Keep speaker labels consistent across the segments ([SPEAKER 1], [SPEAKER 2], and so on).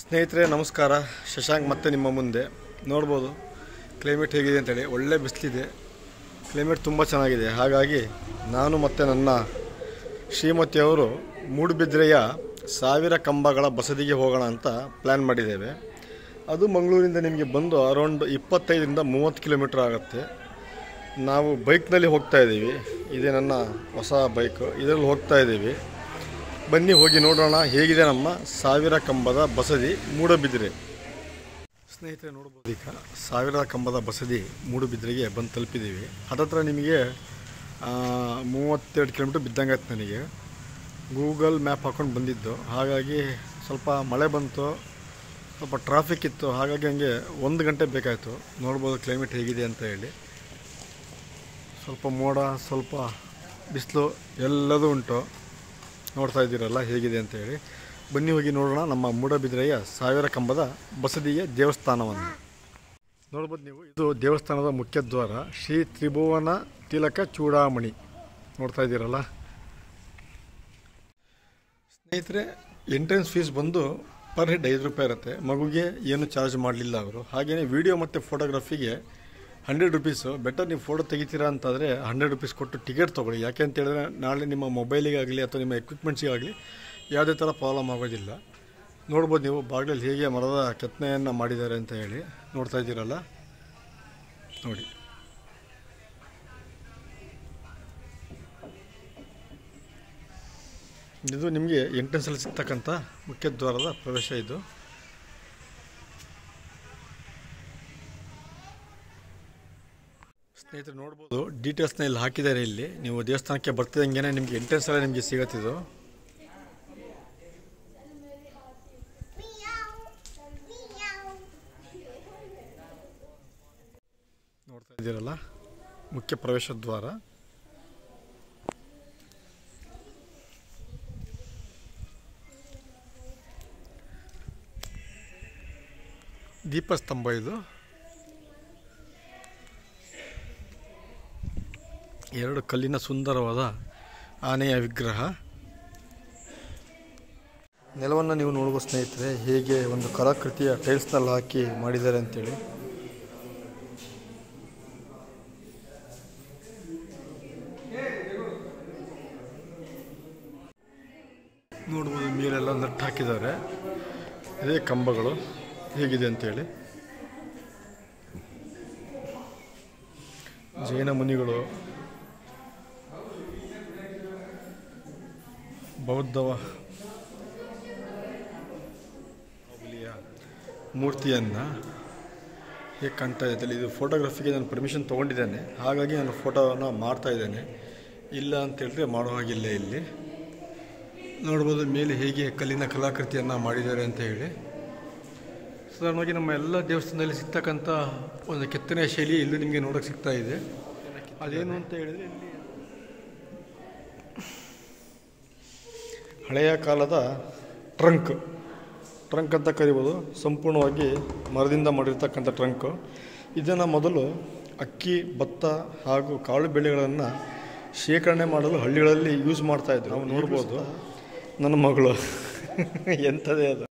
[SPEAKER 1] ಸ್ನೇಹಿತರೆ ನಮಸ್ಕಾರ ಶಶಾಂಕ್ ಮತ್ತೆ ನಿಮ್ಮ ಮುಂದೆ ನೋಡ್ಬೋದು ಕ್ಲೈಮೇಟ್ ಹೇಗಿದೆ ಅಂತೇಳಿ ಒಳ್ಳೆ ಬಿಸಿಲಿದೆ ಕ್ಲೈಮೇಟ್ ತುಂಬ ಚೆನ್ನಾಗಿದೆ ಹಾಗಾಗಿ ನಾನು ಮತ್ತು ನನ್ನ ಶ್ರೀಮತಿಯವರು ಮೂಡುಬಿದ್ರೆಯ ಸಾವಿರ ಕಂಬಗಳ ಬಸದಿಗೆ ಹೋಗೋಣ ಅಂತ ಪ್ಲ್ಯಾನ್ ಮಾಡಿದ್ದೇವೆ ಅದು ಮಂಗಳೂರಿಂದ ನಿಮಗೆ ಬಂದು ಅರೌಂಡ್ ಇಪ್ಪತ್ತೈದರಿಂದ ಮೂವತ್ತು ಕಿಲೋಮೀಟ್ರ್ ಆಗುತ್ತೆ ನಾವು ಬೈಕ್ನಲ್ಲಿ ಹೋಗ್ತಾ ಇದ್ದೀವಿ ಇದೇ ನನ್ನ ಹೊಸ ಬೈಕು ಇದರಲ್ಲಿ ಹೋಗ್ತಾ ಇದ್ದೀವಿ ಬನ್ನಿ ಹೋಗಿ ನೋಡೋಣ ಹೇಗಿದೆ ನಮ್ಮ ಸಾವಿರ ಕಂಬದ ಬಸದಿ ಮೂಡಬಿದ್ರೆ ಸ್ನೇಹಿತರೆ ನೋಡ್ಬೋದು ಈಗ ಸಾವಿರ ಕಂಬದ ಬಸದಿ ಮೂಡುಬಿದ್ರೆಗೆ ಬಂದು ತಲುಪಿದ್ದೀವಿ ಹತ್ತತ್ರ ನಿಮಗೆ ಆ, ಮೂವತ್ತೆರಡು ಕಿಲೋಮೀಟ್ರ್ ಬಿದ್ದಂಗೆ ಆಯ್ತು ನನಗೆ ಗೂಗಲ್ ಮ್ಯಾಪ್ ಹಾಕೊಂಡು ಬಂದಿದ್ದು ಹಾಗಾಗಿ ಸ್ವಲ್ಪ ಮಳೆ ಬಂತು ಸ್ವಲ್ಪ ಟ್ರಾಫಿಕ್ ಇತ್ತು ಹಾಗಾಗಿ ಹಂಗೆ ಒಂದು ಗಂಟೆ ಬೇಕಾಯಿತು ನೋಡ್ಬೋದು ಕ್ಲೈಮೇಟ್ ಹೇಗಿದೆ ಅಂತ ಹೇಳಿ ಸ್ವಲ್ಪ ಮೋಡ ಸ್ವಲ್ಪ ಬಿಸಿಲು ಎಲ್ಲದೂ ಉಂಟು ನೋಡ್ತಾ ಇದ್ದೀರಲ್ಲ ಹೇಗಿದೆ ಅಂತ ಹೇಳಿ ಬನ್ನಿ ಹೋಗಿ ನೋಡೋಣ ನಮ್ಮ ಮೂಡಬಿದ್ರೆಯ ಸಾವಿರ ಕಂಬದ ಬಸದಿಯ ದೇವಸ್ಥಾನವನ್ನು ನೋಡ್ಬೋದು ನೀವು ಇದು ದೇವಸ್ಥಾನದ ಮುಖ್ಯ ದ್ವಾರ ಶ್ರೀ ತ್ರಿಭುವನ ತಿಲಕ ಚೂಡಾಮಣಿ ನೋಡ್ತಾ ಇದ್ದೀರಲ್ಲ ಸ್ನೇಹಿತರೆ ಎಂಟ್ರೆನ್ಸ್ ಫೀಸ್ ಬಂದು ಪರ್ ಹೆಡ್ ಐದು ರೂಪಾಯಿ ಇರುತ್ತೆ ಮಗುಗೆ ಏನು ಚಾರ್ಜ್ ಮಾಡಲಿಲ್ಲ ಅವರು ಹಾಗೆಯೇ ವಿಡಿಯೋ ಮತ್ತು ಫೋಟೋಗ್ರಫಿಗೆ ಹಂಡ್ರೆಡ್ ರುಪೀಸು ಬೆಟರ್ ನೀವು ಫೋಟೋ ತೆಗಿತೀರಾ ಅಂತಾದರೆ ಹಂಡ್ರೆಡ್ ರುಪೀಸ್ ಕೊಟ್ಟು ಟಿಕೆಟ್ ತೊಗೊಳ್ಳಿ ಯಾಕೆ ಅಂತ ಹೇಳಿದ್ರೆ ನಾಳೆ ನಿಮ್ಮ ಮೊಬೈಲಿಗಾಗಲಿ ಅಥವಾ ನಿಮ್ಮ ಎಕ್ವಿಪ್ಮೆಂಟ್ಸಿಗಾಗಲಿ ಯಾವುದೇ ಥರ ಪ್ರಾಬ್ಲಮ್ ಆಗೋದಿಲ್ಲ ನೋಡ್ಬೋದು ನೀವು ಬಾಗಿಲಲ್ಲಿ ಹೇಗೆ ಮರದ ಕೆತ್ತನೆಯನ್ನು ಮಾಡಿದ್ದಾರೆ ಅಂತ ಹೇಳಿ ನೋಡ್ತಾ ಇದ್ದೀರಲ್ಲ ನೋಡಿ ಇದು ನಿಮಗೆ ಎಂಟ್ರೆನ್ಸಲ್ಲಿ ಸಿಗ್ತಕ್ಕಂಥ ಮುಖ್ಯ ದ್ವಾರದ ಪ್ರವೇಶ ಇದು ಸ್ನೇಹಿತರು ನೋಡ್ಬೋದು ಡೀಟೇಲ್ಸ್ನ ಇಲ್ಲಿ ಹಾಕಿದ್ದಾರೆ ಇಲ್ಲಿ ನೀವು ದೇವಸ್ಥಾನಕ್ಕೆ ಬರ್ತಿದ್ದಂಗೆ ನಿಮಗೆ ಎಂಟ್ರೆನ್ಸ್ ಎಲ್ಲ ನಿಮಗೆ ಸಿಗತ್ತಿದು ನೋಡ್ತಾ ಇದ್ದೀರಲ್ಲ ಮುಖ್ಯ ಪ್ರವೇಶ ದ್ವಾರ ದೀಪಸ್ತಂಭ ಇದು ಎರಡು ಕಲ್ಲಿನ ಸುಂದರವಾದ ಆನೆಯ ವಿಗ್ರಹ ನೆಲವನ್ನು ನೀವು ನೋಡುವ ಸ್ನೇಹಿತರೆ ಹೇಗೆ ಒಂದು ಕಲಾಕೃತಿಯ ಟೈಲ್ಸ್ನಲ್ಲಿ ಹಾಕಿ ಮಾಡಿದ್ದಾರೆ ಅಂತೇಳಿ ನೋಡ್ಬೋದು ಮೇಲೆಲ್ಲ ನಟ್ಟು ಹಾಕಿದ್ದಾರೆ ಇದೇ ಕಂಬಗಳು ಹೇಗಿದೆ ಅಂತೇಳಿ ಜೈನ ಮುನಿಗಳು ಬೌದ್ಧವ ಬಾಹುಬಲಿಯ ಮೂರ್ತಿಯನ್ನು ಹೇಗೆ ಕಾಣ್ತಾ ಇದೆ ಇದು ಫೋಟೋಗ್ರಫಿಗೆ ನಾನು ಪರ್ಮಿಷನ್ ತೊಗೊಂಡಿದ್ದೇನೆ ಹಾಗಾಗಿ ನಾನು ಫೋಟೋವನ್ನು ಮಾಡ್ತಾ ಇದ್ದೇನೆ ಇಲ್ಲ ಅಂತ ಹೇಳಿದ್ರೆ ಮಾಡೋ ಹಾಗಿಲ್ಲ ಇಲ್ಲಿ ನೋಡ್ಬೋದು ಮೇಲೆ ಹೇಗೆ ಕಲ್ಲಿನ ಕಲಾಕೃತಿಯನ್ನು ಮಾಡಿದ್ದಾರೆ ಅಂತ ಹೇಳಿ ಸಾಧಾರಣವಾಗಿ ನಮ್ಮ ಎಲ್ಲ ದೇವಸ್ಥಾನದಲ್ಲಿ ಸಿಗ್ತಕ್ಕಂಥ ಒಂದು ಕೆತ್ತನೆಯ ಶೈಲಿ ಇಲ್ಲೂ ನಿಮಗೆ ನೋಡೋಕ್ಕೆ ಸಿಗ್ತಾ ಇದೆ ಅದೇನು ಅಂತ ಹೇಳಿದರೆ ಇಲ್ಲಿ ಹಳೆಯ ಕಾಲದ ಟ್ರಂಕ್ ಟ್ರಂಕ್ ಅಂತ ಕರಿಬೋದು ಸಂಪೂರ್ಣವಾಗಿ ಮರದಿಂದ ಮಾಡಿರ್ತಕ್ಕಂಥ ಟ್ರಂಕು ಇದನ್ನು ಮೊದಲು ಅಕ್ಕಿ ಭತ್ತ ಹಾಗೂ ಕಾಳು ಬೆಳೆಗಳನ್ನು ಶೇಖರಣೆ ಮಾಡಲು ಹಳ್ಳಿಗಳಲ್ಲಿ ಯೂಸ್ ಮಾಡ್ತಾಯಿದ್ರು ನಾವು ನೋಡ್ಬೋದು ನನ್ನ ಮಗಳು ಎಂಥದೇ ಅದು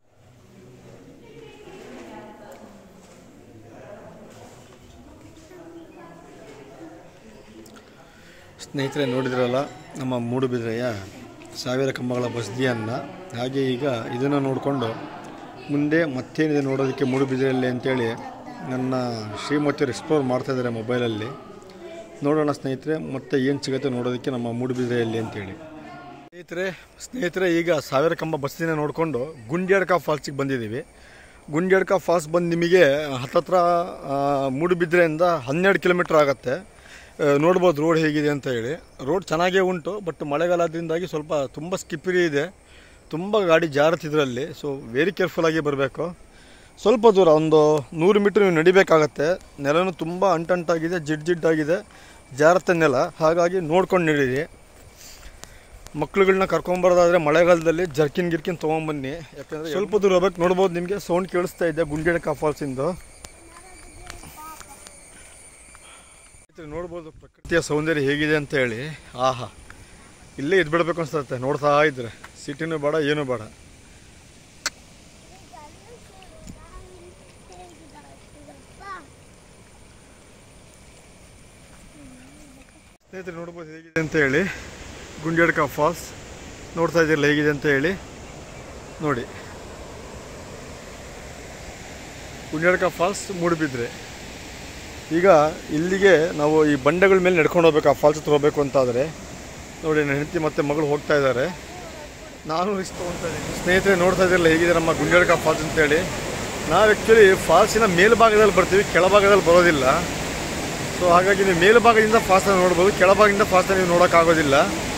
[SPEAKER 1] ಸ್ನೇಹಿತರೆ ನೋಡಿದ್ರಲ್ಲ ನಮ್ಮ ಮೂಡುಬಿದ್ರೆಯ ಸಾವಿರ ಕಂಬಗಳ ಬಸದಿಯನ್ನು ಹಾಗೆ ಈಗ ಇದನ್ನು ನೋಡಿಕೊಂಡು ಮುಂದೆ ಮತ್ತೇನಿದೆ ನೋಡೋದಕ್ಕೆ ಮೂಡುಬಿದ್ರೆಯಲ್ಲಿ ಅಂತೇಳಿ ನನ್ನ ಶ್ರೀಮತಿಯರು ಎಕ್ಸ್ಪ್ಲೋರ್ ಮಾಡ್ತಾಯಿದ್ದಾರೆ ಮೊಬೈಲಲ್ಲಿ ನೋಡೋಣ ಸ್ನೇಹಿತರೆ ಮತ್ತೆ ಏನು ಸಿಗುತ್ತೆ ನೋಡೋದಕ್ಕೆ ನಮ್ಮ ಮೂಡುಬಿದ್ರೆಯಲ್ಲಿ ಅಂತೇಳಿ ಸ್ನೇಹಿತರೆ ಸ್ನೇಹಿತರೆ ಈಗ ಸಾವಿರ ಕಂಬ ಬಸ್ಸಿನ ನೋಡಿಕೊಂಡು ಗುಂಡ್ಯಾಡ್ಕ ಫಾಲ್ಸಿಗೆ ಬಂದಿದ್ದೀವಿ ಗುಂಡ್ಯಾಡ್ಕ ಫಾಲ್ಸ್ ಬಂದು ನಿಮಗೆ ಹತ್ತತ್ರ ಆ, ಮೂಡುಬಿದ್ರೆಯಿಂದ ಹನ್ನೆರಡು ಕಿಲೋಮೀಟ್ರ್ ಆಗುತ್ತೆ ಆ, ನೋಡ್ಬೋದು ರೋಡ್ ಹೇಗಿದೆ ಅಂತ ಹೇಳಿ ರೋಡ್ ಚೆನ್ನಾಗೇ ಉಂಟು ಬಟ್ ಮಳೆಗಾಲದಿಂದಾಗಿ ಸ್ವಲ್ಪ ತುಂಬ ಸ್ಕಿಪ್ಪಿರಿ ಇದೆ ತುಂಬ ಗಾಡಿ ಜಾರತ್ತಿದ್ರಲ್ಲಿ ಸೊ ವೆರಿ ಕೇರ್ಫುಲ್ಲಾಗಿ ಬರಬೇಕು ಸ್ವಲ್ಪ ದೂರ ಒಂದು ನೂರು ಮೀಟ್ರ್ ನೀವು ನಡಿಬೇಕಾಗತ್ತೆ ನೆಲನೂ ತುಂಬ ಅಂಟಂಟಾಗಿದೆ ಜಿಡ್ ಜಿಡ್ಡಾಗಿದೆ ಜಾರತ್ತೆ ನೆಲ ಹಾಗಾಗಿ ನೋಡ್ಕೊಂಡು ನಡೀರಿ ಮಕ್ಳುಗಳನ್ನ ಕರ್ಕೊಂಬರೋದಾದ್ರೆ ಮಳೆಗಾಲದಲ್ಲಿ ಜರ್ಕಿನ್ ಗಿರ್ಕಿನ್ ತೊಗೊಂಬನ್ನಿ ಯಾಕಂದರೆ ಸ್ವಲ್ಪ ದೂರ ಹೋಗ್ಬೇಕು ನೋಡ್ಬೋದು ನಿಮಗೆ ಸೌಂಡ್ ಕೇಳಿಸ್ತಾ ಇದೆ ಗುಂಡಿಯಡಕ ಫಾಲ್ಸಿಂದು ನೋಡ್ಬೋದು ಪ್ರಕೃತಿಯ ಸೌಂದರ್ಯ ಹೇಗಿದೆ ಅಂತ ಹೇಳಿ ಆಹಾ ಇಲ್ಲೇ ಇದ್ಬಿಡ್ಬೇಕು ಅನ್ಸುತ್ತೆ ನೋಡ್ತಾ ಇದ್ರೆ ಸಿಟಿನೂ ಬೇಡ ಏನೂ ಬೇಡ ಸ್ನೇಹಿತರೆ ನೋಡ್ಬೋದು ಹೇಗಿದೆ ಅಂತ ಹೇಳಿ ಗುಂಡ್ಯಡ್ಕ ಫಾಲ್ಸ್ ನೋಡ್ತಾ ಇದ್ದೀರಲ್ಲ ಹೇಗಿದೆ ಅಂತ ಹೇಳಿ ನೋಡಿ ಗುಂಡ್ಯಡ್ಕ ಫಾಲ್ಸ್ ಮೂಡಿಬಿದ್ರೆ ಈಗ ಇಲ್ಲಿಗೆ ನಾವು ಈ ಬಂಡೆಗಳ ಮೇಲೆ ನಡ್ಕೊಂಡು ಹೋಗ್ಬೇಕು ಆ ಫಾಲ್ಸ್ ಹತ್ರ ಹೋಗ್ಬೇಕು ಅಂತಾದರೆ ನೋಡಿ ನನ್ನ ಹೆಂಡತಿ ಮತ್ತು ಮಗಳು ಹೋಗ್ತಾ ಇದ್ದಾರೆ ನಾನು ರಿಸ್ಕ್ ತೊಗೊತಾ ಇದ್ದೀನಿ ಸ್ನೇಹಿತರೆ ನೋಡ್ತಾ ಇದ್ದಿರಲ್ಲ ಹೇಗಿದೆ ನಮ್ಮ ಗುಂಡ್ಯಡ್ಕ ಫಾಲ್ಸ್ ಅಂತೇಳಿ ನಾವು ಆ್ಯಕ್ಚುಲಿ ಫಾಲ್ಸಿನ ಮೇಲ್ಭಾಗದಲ್ಲಿ ಬರ್ತೀವಿ ಕೆಳಭಾಗದಲ್ಲಿ ಬರೋದಿಲ್ಲ ಸೊ ಹಾಗಾಗಿ ನೀವು ಮೇಲ್ಭಾಗದಿಂದ ಫಾಲ್ಸನ್ನು ನೋಡ್ಬೋದು ಕೆಳಭಾಗದಿಂದ ಫಾಲ್ಸನ್ನು ನೀವು ನೋಡೋಕ್ಕಾಗೋದಿಲ್ಲ